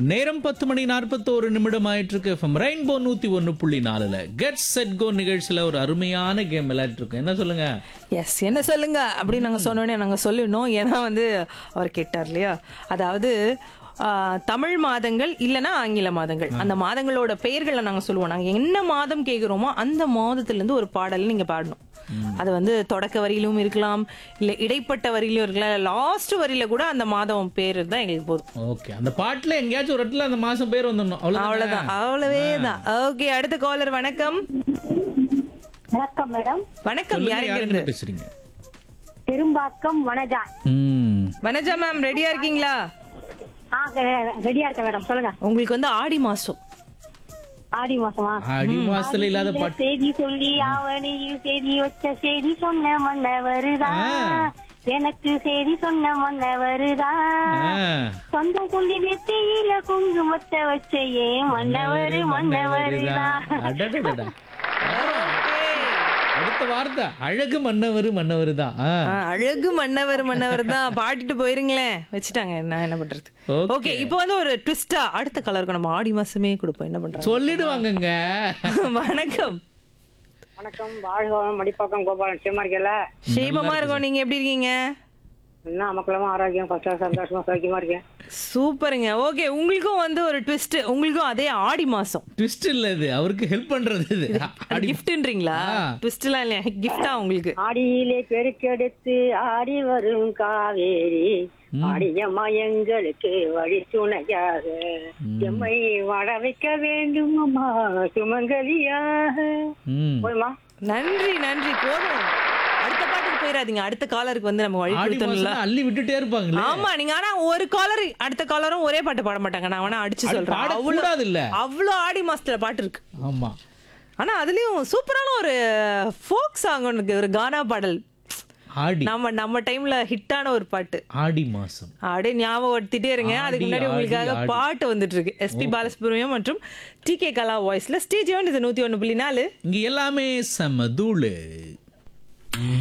நேரம் பத்து மணி நாற்பத்தோரு நிமிடம் ஆயிட்டு இருக்கு எஃப்எம் ரெயின்போ நூத்தி ஒன்னு புள்ளி நாலுல கெட் செட் கோ நிகழ்ச்சியில ஒரு அருமையான கேம் விளையாட்டு இருக்கோம் என்ன சொல்லுங்க எஸ் என்ன சொல்லுங்க அப்படின்னு நாங்கள் சொன்னோடனே நாங்கள் சொல்லிடணும் ஏன்னா வந்து அவர் கேட்டார் இல்லையா அதாவது ஆ, தமிழ் மாதங்கள் இல்லைன்னா ஆங்கில மாதங்கள் அந்த மாதங்களோட பெயர்களை நாங்கள் சொல்லுவோம் நாங்கள் என்ன மாதம் கேட்குறோமோ அந்த மாதத்துலேருந்து ஒரு பாடல் நீங்கள் பாடணும் அது வந்து தொடக்க வரியிலும் இருக்கலாம் இல்லை இடைப்பட்ட வரியிலும் இருக்கலாம் லாஸ்ட் வரியில கூட அந்த மாதம் பேர் தான் எங்களுக்கு போதும் ஓகே அந்த பாட்டுல எங்கேயாச்சும் ஒரு இடத்துல அந்த மாசம் பேர் வந்துடணும் அவ்வளவுதான் அவ்வளவுதான் அவ்வளவே தான் ஓகே அடுத்த காலர் வணக்கம் வணக்கம் மேடம் வணக்கம் யாருங்க இருந்து பேசுறீங்க பெரும்பாக்கம் வனஜா ம் வனஜா மேம் ரெடியா இருக்கீங்களா ஆ ரெடியா இருக்கேன் மேடம் சொல்லுங்க உங்களுக்கு வந்து ஆடி மாசம் ஆடி மாசமா அடி மாசத்துல இல்லாத இந்த பாட்டு செய்தி சொல்லி ஆவணியில் செய்தி வச்ச செய்தி சொன்ன மன்ன வருதா எனக்கு செய்தி சொன்ன மன்ன வருதா ஆ. சொந்தம் கொண்டி நெத்தியில குங்குமத்தை வச்ச ஏன் மன்னவரு மன்னவருதா அடடடடா. அடுத்த வார்த்தை அழகு மன்னவர் மன்னவர் தான் ஆ. ஆ, அழகு மன்னவர் மன்னவர் தான் பாடிட்டு போயிருங்களேன் வச்சுட்டாங்க நான் என்ன பண்றது Okay. ஓகே இப்போ வந்து ஒரு ட்விஸ்டா அடுத்த கலருக்கு நம்ம ஆடி மாசமே கொடுப்போம் என்ன பண்றாங்க சொல்லிடுவாங்கங்க வணக்கம் வணக்கம் வாழ்க மடிப்பாக்கம் கோபாலன் சேமா இருக்கல ஷேமமா இருக்கோம் நீங்க எப்படி இருக்கீங்க என்ன மக்களமா ஆரோக்கியம் ஃபர்ஸ்டா சந்தோஷமா சௌக்கியமா இருக்கேன் சூப்பருங்க ஓகே உங்களுக்கும் வந்து ஒரு ட்விஸ்ட் உங்களுக்கும் அதே ஆடி மாசம் ட்விஸ்ட் இல்ல இது அவருக்கு ஹெல்ப் பண்றது இது அடி கிஃப்ட்ன்றீங்களா ஆ. ட்விஸ்ட்லாம் இல்லையா கிஃப்டா உங்களுக்கு ஆடியிலே பெருக்கெடுத்து ஆடி வரும் காவேரி ஆடியம்மா எங்களுக்கு வழி துணையாக எம்மை வாழ வைக்க வேண்டும் அம்மா சுமங்கலியாக ம். போதுமா நன்றி நன்றி போதும் அடுத்த பாட்டுக்கு போயிடாதீங்க அடுத்த காலருக்கு வந்து நம்ம வழி ஆடி கொடுத்தோம்ல மாசம் அள்ளி விட்டுட்டே இருப்பாங்களே ஆமா நீங்க ஆனா ஒரு காலர் அடுத்த காலரும் ஒரே பாட்டு பாட மாட்டாங்க நான் வேணா அடிச்சு அது சொல்றேன் அவ்வளவு பாடக்கூடாது இல்ல அவ்வளோ ஆடி மாசத்துல பாட்டு இருக்கு ஆமா ஆனா அதுலயும் சூப்பரான ஒரு ஃபோக் சாங் ஒன்று ஒரு கானா பாடல் ஆடி நம்ம நம்ம டைம்ல ஹிட்டான ஒரு பாட்டு ஆடி மாசம் அப்படியே ஞாபகப்படுத்திட்டே இருங்க அதுக்கு ஆடி, முன்னாடி ஆடி, உங்களுக்காக ஆடி. பாட்டு வந்துட்டு இருக்கு எஸ்பி பாலசுப்ரமணியம் மற்றும் டி கே கலா வாய்ஸ்ல ஸ்டேஜ் வந்து இது நூத்தி ஒண்ணு புள்ளி நாலு இங்க எல்லாமே செம தூளு